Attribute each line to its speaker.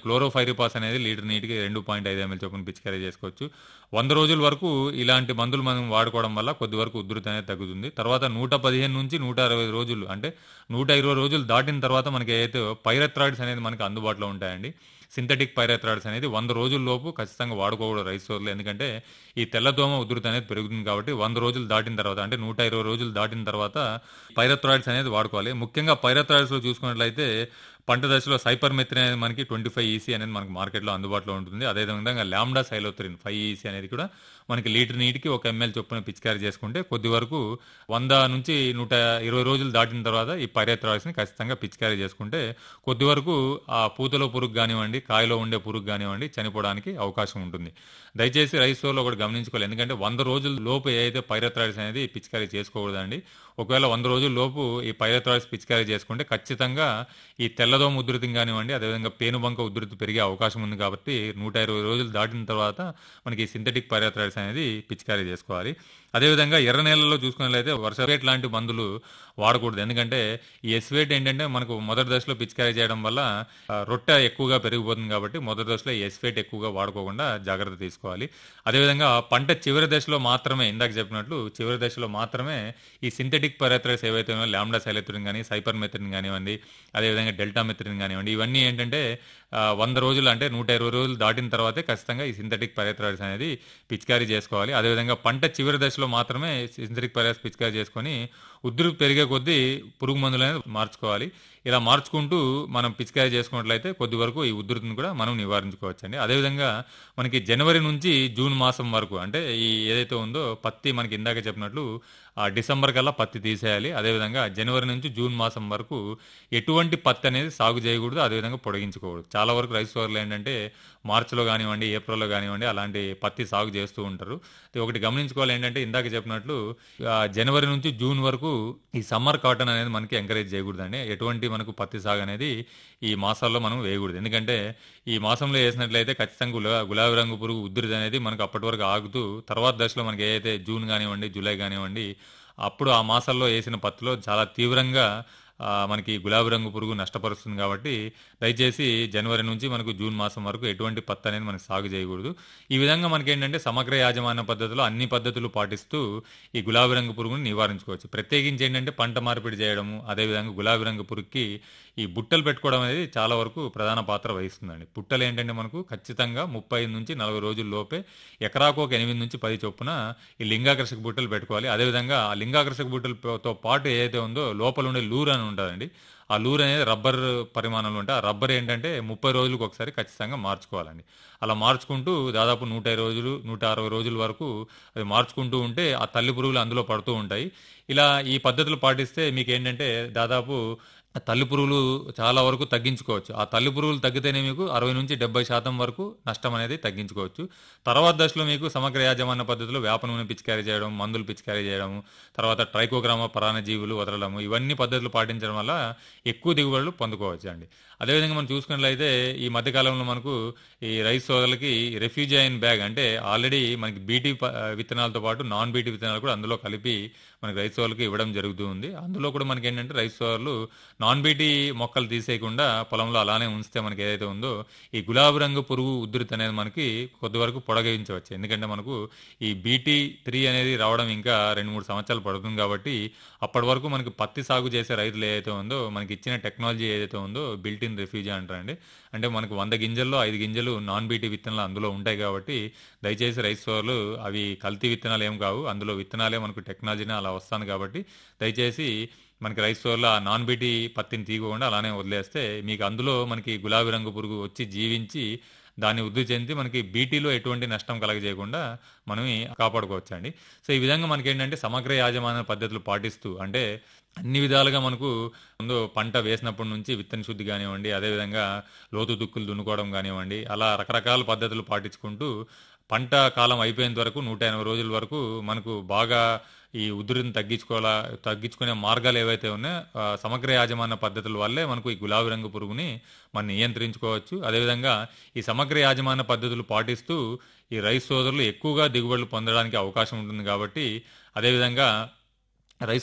Speaker 1: chlorpyrifos అనేది litre నీటికి రెండు పాయింట్ ఐదు ఎంఎల్ చొప్పున పిచికారీ చేసుకోవచ్చు వంద రోజుల వరకు ఇలాంటి మందులు మనం వాడుకోవడం వల్ల కొద్ది వరకు ఉధృతి అనేది తగ్గుతుంది తర్వాత నూట పదిహేను నుంచి నూట అరవై రోజులు అంటే నూట ఇరవై రోజులు దాటిన తర్వాత మనకి ఏదైతే పైరథ్రాయిడ్స్ అనేది మనకి అందుబాటులో ఉంటాయండి సింథటిక్ పైరథ్రాయిడ్స్ అనేది వంద రోజుల లోపు ఖచ్చితంగా వాడుకోకూడదు రైస్ సోర్లు ఎందుకంటే ఈ తెల్లదోమ ఉధృతి అనేది పెరుగుతుంది కాబట్టి వంద రోజులు దాటిన తర్వాత అంటే నూట ఇరవై రోజులు దాటిన తర్వాత పైరథ్రాయిడ్స్ అనేది వాడుకోవాలి ముఖ్యంగా పైరథ్రాయిడ్స్లో చూసుకున్నట్లయితే పంట దశలో సైపర్మెత్రిన్ అనేది మనకి ట్వంటీ ఫైవ్ ఈసీ అనేది మనకి మార్కెట్లో అందుబాటులో ఉంటుంది అదేవిధంగా ల్యాండా సైలోత్రిన్ ఫైవ్ ఈసీ అనేది కూడా మనకి లీటర్ నీటికి ఒక ఎంఎల్ చొప్పున పిచికారీ చేసుకుంటే కొద్ది వరకు వంద నుంచి నూట ఇరవై రోజులు దాటిన తర్వాత ఈ పైరథ్రాయిడ్స్ని ఖచ్చితంగా పిచికారీ చేసుకుంటే కొద్ది వరకు ఆ పూతలో పురుగు కానివ్వండి కాయలో ఉండే పురుగు కానివ్వండి చనిపోవడానికి అవకాశం ఉంటుంది దయచేసి రైస్ స్టోర్లో ఒకటి గమనించుకోవాలి ఎందుకంటే వంద రోజుల లోపు ఏదైతే పైరథ్రాయిడ్స్ అనేది పిచికారీ చేసుకోకూడదండి ఒకవేళ వంద రోజుల లోపు ఈ పైరథ్రాయిడ్స్ పిచికారీ చేసుకుంటే ఖచ్చితంగా ఈ తెల్లదోమ ఉధృతి కానివ్వండి అదేవిధంగా పేనుబంక ఉధృతి పెరిగే అవకాశం ఉంది కాబట్టి నూట ఇరవై రోజులు దాటిన తర్వాత మనకి సింథటిక్ పైరథ్రాయిడ్స్ అనేది పిచికారీ చేసుకోవాలి అదేవిధంగా ఎర్ర నేలల్లో చూసుకున్నట్లయితే వర్షవేట్ లాంటి మందులు వాడకూడదు ఎందుకంటే ఈ ఎస్వేట్ ఏంటంటే మనకు మొదటి దశలో పిచికారీ చేయడం వల్ల ఆ, రొట్టె ఎక్కువగా పెరిగిపోతుంది కాబట్టి మొదటి దశలో ఈ ఎస్వేట్ ఎక్కువగా వాడుకోకుండా జాగ్రత్త తీసుకోవాలి అదేవిధంగా పంట చివరి దశలో మాత్రమే ఇందాక చెప్పినట్లు చివరి దశలో మాత్రమే ఈ సింథటిక్ పరాథ్రైడ్స్ ఏవైతే ఉన్నాయో ల్యాండా సైలెత్రిన్ కానీ సైపర్ మెథరిన్ కానివ్వండి అదేవిధంగా డెల్టా మెథరిన్ కానివ్వండి ఇవన్నీ ఏంటంటే ఆ, వంద రోజులు అంటే నూట ఇరవై రోజులు దాటిన తర్వాతే ఖచ్చితంగా ఈ సింథటిక్ పరాథ్రైడ్స్ అనేది పిచికారీ చేసుకోవాలి అదేవిధంగా పంట చివరి దశలో మాత్రమే సింథటిక్ పరాథ్రైడ్స్ పిచికారీ చేసుకొని ఉధృతి పెరిగే కొద్దీ పురుగు మందులు అనేది మార్చుకోవాలి ఇలా మార్చుకుంటూ మనం పిచికారీ చేసుకున్నట్లయితే కొద్ది వరకు ఈ ఉధృతిని కూడా మనం నివారించుకోవచ్చండి అదేవిధంగా మనకి జనవరి నుంచి జూన్ మాసం వరకు అంటే ఈ ఏదైతే ఉందో పత్తి మనకి ఇందాక చెప్పినట్లు ఆ డిసెంబర్ కల్లా పత్తి తీసేయాలి అదేవిధంగా జనవరి నుంచి జూన్ మాసం వరకు ఎటువంటి పత్తి అనేది సాగు చేయకూడదు అదేవిధంగా పొడిగించుకోకూడదు చాలా వరకు రైస్ సోర్లు ఏంటంటే మార్చిలో కానివ్వండి ఏప్రిల్లో కానివ్వండి అలాంటి పత్తి సాగు చేస్తూ ఉంటారు ఇది ఒకటి గమనించుకోవాలి ఏంటంటే ఇందాక చెప్పినట్లు ఆ, జనవరి నుంచి జూన్ వరకు ఈ సమ్మర్ కాటన్ అనేది మనకి ఎంకరేజ్ చేయకూడదండి ఎటువంటి మనకు పత్తి సాగు అనేది ఈ మాసాల్లో మనం వేయకూడదు ఎందుకంటే ఈ మాసంలో వేసినట్లయితే ఖచ్చితంగా గులా గులాబీ రంగు పురుగు ఉధృతి అనేది మనకు అప్పటి వరకు ఆగుతూ తర్వాత దశలో మనకి ఏదైతే జూన్ కానివ్వండి జూలై కానివ్వండి అప్పుడు ఆ మాసాల్లో వేసిన పత్తిలో చాలా తీవ్రంగా ఆ, మనకి గులాబీ రంగు పురుగు నష్టపరుస్తుంది కాబట్టి దయచేసి జనవరి నుంచి మనకు జూన్ మాసం వరకు ఎటువంటి పత్తి అనేది మనకి సాగు చేయకూడదు ఈ విధంగా మనకి ఏంటంటే సమగ్ర యాజమాన్య పద్ధతిలో అన్ని పద్ధతులు పాటిస్తూ ఈ గులాబీ రంగు పురుగుని నివారించుకోవచ్చు ప్రత్యేకించి ఏంటంటే పంట మార్పిడి చేయడము అదేవిధంగా గులాబీ రంగు పురుగుకి ఈ బుట్టలు పెట్టుకోవడం అనేది చాలా వరకు ప్రధాన పాత్ర వహిస్తుందండి బుట్టలు ఏంటంటే మనకు ఖచ్చితంగా ముప్పై నుంచి నలభై రోజుల లోపే ఎకరాకు ఒక ఎనిమిది నుంచి పది చొప్పున ఈ లింగాకర్షక బుట్టలు పెట్టుకోవాలి అదేవిధంగా ఆ లింగాకర్షక బుట్టలతో పాటు ఏదైతే ఉందో లోపల ఉండే లూర్ అని ఉంటుందండి ఆ లూర్ అనేది రబ్బర్ పరిమాణంలో ఉంటే ఆ రబ్బర్ ఏంటంటే ముప్పై రోజులకు ఒకసారి ఖచ్చితంగా మార్చుకోవాలండి అలా మార్చుకుంటూ దాదాపు నూట ఇరవై రోజులు నూట అరవై రోజుల వరకు అది మార్చుకుంటూ ఉంటే ఆ తల్లి పురుగులు అందులో పడుతూ ఉంటాయి ఇలా ఈ పద్ధతులు పాటిస్తే మీకు ఏంటంటే దాదాపు ఆ తల్లి పురుగులు చాలా వరకు తగ్గించుకోవచ్చు ఆ తల్లి పురుగులు తగ్గితేనే మీకు అరవై నుంచి డెబ్బై శాతం వరకు నష్టం అనేది తగ్గించుకోవచ్చు తర్వాత దశలో మీకు సమగ్ర యాజమాన్య పద్ధతిలో వేప నూనె పిచికారీ చేయడం మందులు పిచికారీ చేయడం తర్వాత ట్రైకోగ్రామ పరాణజీవులు వదలడము ఇవన్నీ పద్ధతులు పాటించడం వల్ల ఎక్కువ దిగుబడులు పొందుకోవచ్చు అండి అదేవిధంగా మనం చూసుకున్నట్లయితే ఈ మధ్యకాలంలో మనకు ఈ రైస్ సోదరులకి రెఫ్యూజైన్ బ్యాగ్ అంటే ఆల్రెడీ మనకి బీటీ ప- విత్తనాలతో పాటు నాన్ బీటీ విత్తనాలు కూడా అందులో కలిపి మనకి రైస్ సోదరులకి ఇవ్వడం జరుగుతూ ఉంది అందులో కూడా మనకి ఏంటంటే రైస్ సోదరులు నాన్ బీటీ మొక్కలు తీసేయకుండా పొలంలో అలానే ఉంచితే మనకి ఏదైతే ఉందో ఈ గులాబీ రంగు పురుగు ఉధృతి అనేది మనకి కొద్ది వరకు పొడగించవచ్చు ఎందుకంటే మనకు ఈ బీటీ త్రీ అనేది రావడం ఇంకా రెండు మూడు సంవత్సరాలు పడుతుంది కాబట్టి అప్పటి వరకు మనకి పత్తి సాగు చేసే రైతులు ఏదైతే ఉందో మనకి ఇచ్చిన టెక్నాలజీ ఏదైతే ఉందో బిల్ట్ ఇన్ రిఫ్యూజీ అంటారండి అంటే మనకు వంద గింజల్లో ఐదు గింజలు నాన్ బీటీ విత్తనాలు అందులో ఉంటాయి కాబట్టి దయచేసి రైస్ సోర్లు అవి కల్తీ విత్తనాలు ఏం కావు అందులో విత్తనాలే మనకు టెక్నాలజీని అలా వస్తాను కాబట్టి దయచేసి మనకి రైస్ స్టోర్లో ఆ నాన్ బీటీ పత్తిని తీయకుండా అలానే వదిలేస్తే మీకు అందులో మనకి గులాబీ రంగు పురుగు వచ్చి జీవించి దాన్ని వృద్ధి చెంది మనకి బీటీలో ఎటువంటి నష్టం కలగజేయకుండా మనం కాపాడుకోవచ్చండి సో ఈ విధంగా మనకి ఏంటంటే సమగ్ర యాజమాన్య పద్ధతులు పాటిస్తూ అంటే అన్ని విధాలుగా మనకు ముందు పంట వేసినప్పటి నుంచి విత్తన శుద్ధి కానివ్వండి అదేవిధంగా లోతు దుక్కులు దున్నుకోవడం కానివ్వండి అలా రకరకాల పద్ధతులు పాటించుకుంటూ పంట కాలం అయిపోయేంత వరకు నూట ఎనభై రోజుల వరకు మనకు బాగా ఈ ఉధృతిని తగ్గించుకోవాలా తగ్గించుకునే మార్గాలు ఏవైతే ఉన్నాయో ఆ, సమగ్ర యాజమాన్య పద్ధతుల వల్లే మనకు ఈ గులాబీ రంగు పురుగుని మనం నియంత్రించుకోవచ్చు అదేవిధంగా ఈ సమగ్ర యాజమాన్య పద్ధతులు పాటిస్తూ ఈ రైస్ సోదరులు ఎక్కువగా దిగుబడులు పొందడానికి అవకాశం ఉంటుంది కాబట్టి అదేవిధంగా